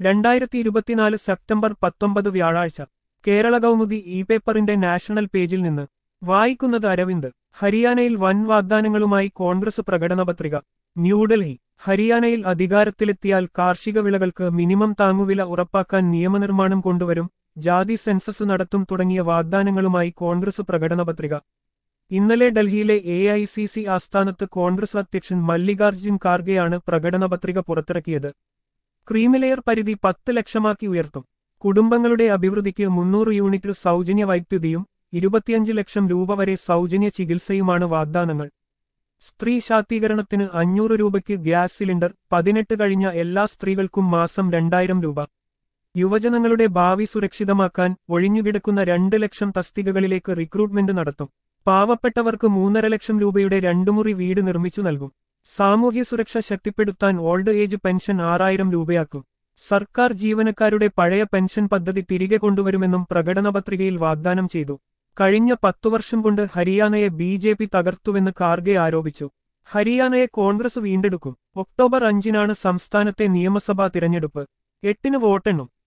രണ്ടായിരത്തി ഇരുപത്തിനാല് സെപ്റ്റംബർ പത്തൊമ്പത് വ്യാഴാഴ്ച കേരള കൗമുദി ഇ പേപ്പറിന്റെ നാഷണൽ പേജിൽ നിന്ന് വായിക്കുന്നത് അരവിന്ദ് ഹരിയാനയിൽ വൻ വാഗ്ദാനങ്ങളുമായി കോൺഗ്രസ് പ്രകടനപത്രിക ന്യൂഡൽഹി ഹരിയാനയിൽ അധികാരത്തിലെത്തിയാൽ കാർഷിക വിളകൾക്ക് മിനിമം താങ്ങുവില ഉറപ്പാക്കാൻ നിയമനിർമ്മാണം കൊണ്ടുവരും ജാതി സെൻസസ് നടത്തും തുടങ്ങിയ വാഗ്ദാനങ്ങളുമായി കോൺഗ്രസ് പ്രകടനപത്രിക ഇന്നലെ ഡൽഹിയിലെ എ ഐ സി സി ആസ്ഥാനത്ത് കോൺഗ്രസ് അധ്യക്ഷൻ മല്ലികാർജ്ജുൻ ഖാർഗെയാണ് പ്രകടനപത്രിക പുറത്തിറക്കിയത് ക്രീമിലെയർ പരിധി പത്ത് ലക്ഷമാക്കി ഉയർത്തും കുടുംബങ്ങളുടെ അഭിവൃദ്ധിക്ക് മുന്നൂറ് യൂണിറ്റ് സൗജന്യ വൈദ്യുതിയും ഇരുപത്തിയഞ്ച് ലക്ഷം രൂപ വരെ സൗജന്യ ചികിത്സയുമാണ് വാഗ്ദാനങ്ങൾ സ്ത്രീ ശാക്തീകരണത്തിന് അഞ്ഞൂറ് രൂപയ്ക്ക് ഗ്യാസ് സിലിണ്ടർ പതിനെട്ട് കഴിഞ്ഞ എല്ലാ സ്ത്രീകൾക്കും മാസം രണ്ടായിരം രൂപ യുവജനങ്ങളുടെ ഭാവി സുരക്ഷിതമാക്കാൻ ഒഴിഞ്ഞുകിടക്കുന്ന രണ്ട് ലക്ഷം തസ്തികകളിലേക്ക് റിക്രൂട്ട്മെന്റ് നടത്തും പാവപ്പെട്ടവർക്ക് മൂന്നര ലക്ഷം രൂപയുടെ രണ്ടുമുറി വീട് നിർമ്മിച്ചു നൽകും സാമൂഹ്യ സുരക്ഷ ശക്തിപ്പെടുത്താൻ ഓൾഡ് ഏജ് പെൻഷൻ ആറായിരം രൂപയാക്കും സർക്കാർ ജീവനക്കാരുടെ പഴയ പെൻഷൻ പദ്ധതി തിരികെ കൊണ്ടുവരുമെന്നും പ്രകടനപത്രികയിൽ വാഗ്ദാനം ചെയ്തു കഴിഞ്ഞ പത്തു വർഷം കൊണ്ട് ഹരിയാനയെ ബി ജെ പി തകർത്തുവെന്ന് ഖാർഗെ ആരോപിച്ചു ഹരിയാനയെ കോൺഗ്രസ് വീണ്ടെടുക്കും ഒക്ടോബർ അഞ്ചിനാണ് സംസ്ഥാനത്തെ നിയമസഭാ തിരഞ്ഞെടുപ്പ് എട്ടിന് വോട്ടെണ്ണും